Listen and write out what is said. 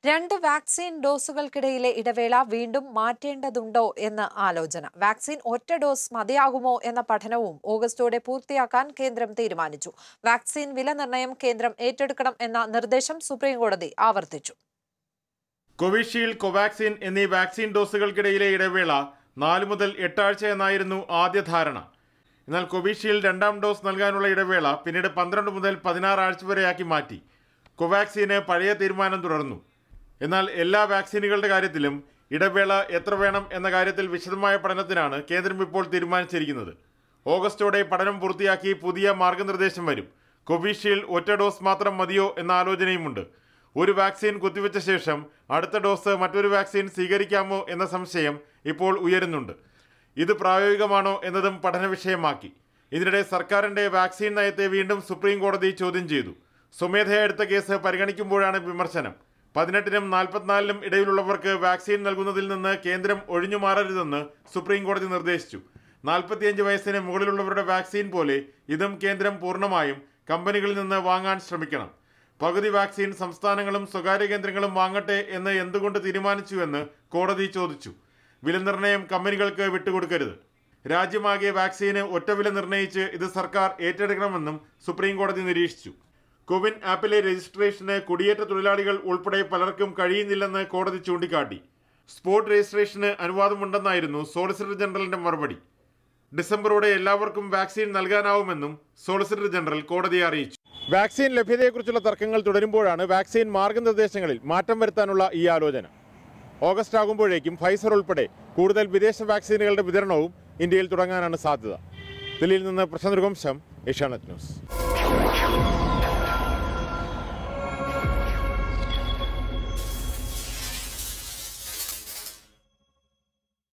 രണ്ട് വാക്സിൻ ഡോസുകൾക്കിടയിലെ ഇടവേള വീണ്ടും മാറ്റേണ്ടതുണ്ടോ എന്ന് ആലോചന വാക്സിൻ ഒറ്റ ഡോസ് മതിയാകുമോ എന്ന പഠനവും ഓഗസ്റ്റോടെ പൂർത്തിയാക്കാൻ കേന്ദ്രം തീരുമാനിച്ചു വാക്സിൻ വില നിർണ്ണയം കേന്ദ്രം ഏറ്റെടുക്കണം എന്ന നിർദ്ദേശം സുപ്രീംകോടതി ആവർത്തിച്ചു കോവിഷീൽഡ് കോവാക്സിൻ എന്നീ വാക്സിൻ ഡോസുകൾക്കിടയിലെ ഇടവേള നാല് മുതൽ എട്ടാഴ്ച എന്നായിരുന്നു ആദ്യ ധാരണ എന്നാൽ കോവിഷീൽഡ് രണ്ടാം ഡോസ് നൽകാനുള്ള ഇടവേള പിന്നീട് പന്ത്രണ്ട് മുതൽ പതിനാറ് ആഴ്ച വരെയാക്കി മാറ്റി കോവാക്സിന് പഴയ തീരുമാനം തുടർന്നു എന്നാൽ എല്ലാ വാക്സിനുകളുടെ കാര്യത്തിലും ഇടവേള എത്ര വേണം എന്ന കാര്യത്തിൽ വിശദമായ പഠനത്തിനാണ് കേന്ദ്രം ഇപ്പോൾ തീരുമാനിച്ചിരിക്കുന്നത് ഓഗസ്റ്റോടെ പഠനം പൂർത്തിയാക്കി പുതിയ മാർഗനിർദ്ദേശം വരും കോവിഷീൽഡ് ഒറ്റ ഡോസ് മാത്രം മതിയോ എന്ന ആലോചനയുമുണ്ട് ഒരു വാക്സിൻ കുത്തിവെച്ച ശേഷം അടുത്ത ഡോസ് മറ്റൊരു വാക്സിൻ സ്വീകരിക്കാമോ എന്ന സംശയം ഇപ്പോൾ ഉയരുന്നുണ്ട് ഇത് പ്രായോഗികമാണോ എന്നതും പഠന വിഷയമാക്കി ഇതിനിടെ സർക്കാരിന്റെ വാക്സിൻ നയത്തെ വീണ്ടും സുപ്രീം കോടതി ചോദ്യം ചെയ്തു സ്വമേധയാ എടുത്ത കേസ് പരിഗണിക്കുമ്പോഴാണ് വിമർശനം പതിനെട്ടിനും നാൽപ്പത്തിനാലിനും ഇടയിലുള്ളവർക്ക് വാക്സിൻ നൽകുന്നതിൽ നിന്ന് കേന്ദ്രം ഒഴിഞ്ഞു മാറരുതെന്ന് സുപ്രീം കോടതി നിർദ്ദേശിച്ചു നാൽപ്പത്തിയഞ്ച് വയസ്സിന് മുകളിലുള്ളവരുടെ വാക്സിൻ പോലെ ഇതും കേന്ദ്രം പൂർണ്ണമായും കമ്പനികളിൽ നിന്ന് വാങ്ങാൻ ശ്രമിക്കണം പകുതി വാക്സിൻ സംസ്ഥാനങ്ങളും സ്വകാര്യ കേന്ദ്രങ്ങളും വാങ്ങട്ടെ എന്ന് എന്തുകൊണ്ട് തീരുമാനിച്ചുവെന്ന് കോടതി ചോദിച്ചു വിലനിർണ്ണയം കമ്പനികൾക്ക് വിട്ടുകൊടുക്കരുത് രാജ്യമാകെ വാക്സിന് ഒറ്റ വില നിർണ്ണയിച്ച് ഇത് സർക്കാർ ഏറ്റെടുക്കണമെന്നും സുപ്രീം കോടതി നിരീക്ഷിച്ചു കോവിൻ ആപ്പിലെ രജിസ്ട്രേഷന് കുടിയേറ്റ തൊഴിലാളികൾ ഉൾപ്പെടെ പലർക്കും കഴിയുന്നില്ലെന്ന് കോടതി ചൂണ്ടിക്കാട്ടി സ്പോട്ട് രജിസ്ട്രേഷന് അനുവാദമുണ്ടെന്നായിരുന്നു സോളിസിറ്റർ ജനറലിന്റെ മറുപടി ഡിസംബറോടെ എല്ലാവർക്കും വാക്സിൻ നൽകാനാവുമെന്നും സോളിസിറ്റർ ജനറൽ കോടതിയെ അറിയിച്ചു വാക്സിൻ ലഭ്യതയെക്കുറിച്ചുള്ള തർക്കങ്ങൾ തുടരുമ്പോഴാണ് വാക്സിൻ മാർഗനിർദ്ദേശങ്ങളിൽ മാറ്റം വരുത്താനുള്ള ഈ ആലോചന ഓഗസ്റ്റ് ആകുമ്പോഴേക്കും ഫൈസർ ഉൾപ്പെടെ കൂടുതൽ വിദേശ വാക്സിനുകളുടെ വിതരണവും ഇന്ത്യയിൽ തുടങ്ങാനാണ് സാധ്യത ദില്ലിയിൽ നിന്ന് പ്രശാന്ത് രഘുവംശം ഏഷ്യാനെറ്റ് ന്യൂസ്